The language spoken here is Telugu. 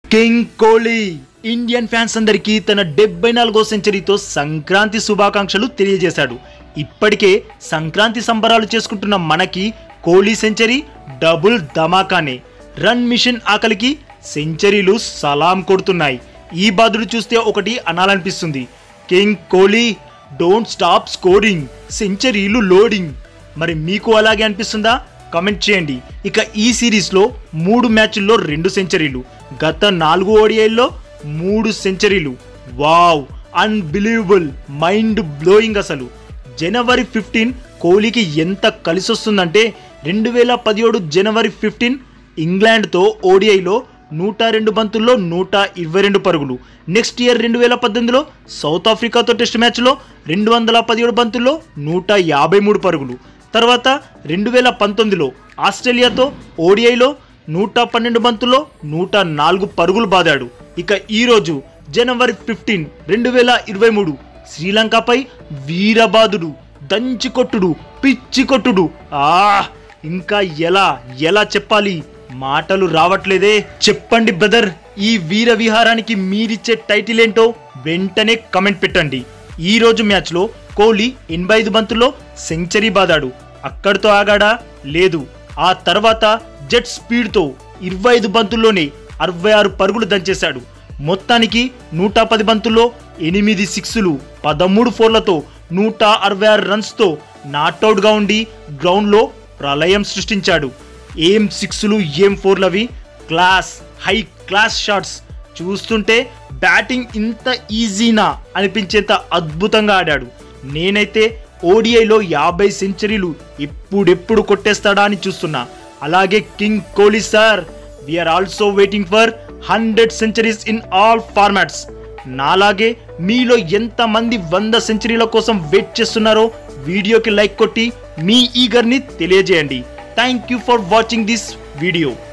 కింగ్ కోహ్లీ ఇండియన్ ఫ్యాన్స్ అందరికీ తన డెబ్బై నాలుగో సెంచరీతో సంక్రాంతి శుభాకాంక్షలు తెలియజేశాడు ఇప్పటికే సంక్రాంతి సంబరాలు చేసుకుంటున్న మనకి కోహ్లీ సెంచరీ డబుల్ ధమాకానే రన్ మిషన్ ఆకలికి సెంచరీలు సలాం కొడుతున్నాయి ఈ బాధుడు చూస్తే ఒకటి అనాలనిపిస్తుంది king Kohli don't stop scoring సెంచరీలు లోడింగ్ మరి మీకు అలాగే అనిపిస్తుందా కమెంట్ చేయండి ఇక ఈ సిరీస్లో మూడు మ్యాచ్ల్లో రెండు సెంచరీలు గత నాలుగు ఓడిఐల్లో మూడు సెంచరీలు వావ్ అన్బిలీవబుల్ మైండ్ బ్లోయింగ్ అసలు జనవరి ఫిఫ్టీన్ కోహ్లీకి ఎంత కలిసొస్తుందంటే రెండు వేల పదిహేడు జనవరి ఫిఫ్టీన్ ఇంగ్లాండ్తో ఓడిఐలో నూట రెండు బంతుల్లో నూట ఇరవై రెండు పరుగులు నెక్స్ట్ ఇయర్ రెండు వేల పద్దెనిమిదిలో సౌత్ ఆఫ్రికాతో టెస్ట్ మ్యాచ్లో రెండు వందల పదిహేడు బంతుల్లో నూట యాభై మూడు పరుగులు తర్వాత రెండు వేల పంతొమ్మిదిలో ఆస్ట్రేలియాతో ఓడిఐలో నూట పన్నెండు బంతుల్లో నూట నాలుగు పరుగులు బాదాడు ఇక ఈరోజు జనవరి ఫిఫ్టీన్ రెండు వేల ఇరవై మూడు శ్రీలంకపై వీరబాదుడు దంచి కొట్టుడు పిచ్చి కొట్టుడు ఆ ఇంకా ఎలా ఎలా చెప్పాలి మాటలు రావట్లేదే చెప్పండి బ్రదర్ ఈ వీర విహారానికి మీరిచ్చే టైటిల్ ఏంటో వెంటనే కమెంట్ పెట్టండి ఈ రోజు మ్యాచ్లో కోహ్లీ ఎనభై ఐదు బంతుల్లో సెంచరీ బాదాడు అక్కడితో ఆగాడా లేదు ఆ తర్వాత జెట్ స్పీడ్తో ఇరవై ఐదు బంతుల్లోనే అరవై ఆరు పరుగులు దంచేశాడు మొత్తానికి నూట పది బంతుల్లో ఎనిమిది సిక్స్లు పదమూడు ఫోర్లతో నూట అరవై ఆరు రన్స్తో నాట్అవుట్గా ఉండి గ్రౌండ్లో ప్రళయం సృష్టించాడు ఏం సిక్స్లు ఏం ఫోర్లవి క్లాస్ హై క్లాస్ షాట్స్ చూస్తుంటే బ్యాటింగ్ ఇంత ఈజీనా అనిపించేంత అద్భుతంగా ఆడాడు నేనైతే ఓడిఐలో యాభై సెంచరీలు ఎప్పుడెప్పుడు కొట్టేస్తాడా అని చూస్తున్నా అలాగే king Kohli sir we are also waiting for hundred centuries in all formats నాలాగే మీలో ఎంతమంది వంద సెంచరీల కోసం వెయిట్ చేస్తున్నారో వీడియోకి లైక్ కొట్టి మీ ఈగర్ని తెలియజేయండి thank you for watching this video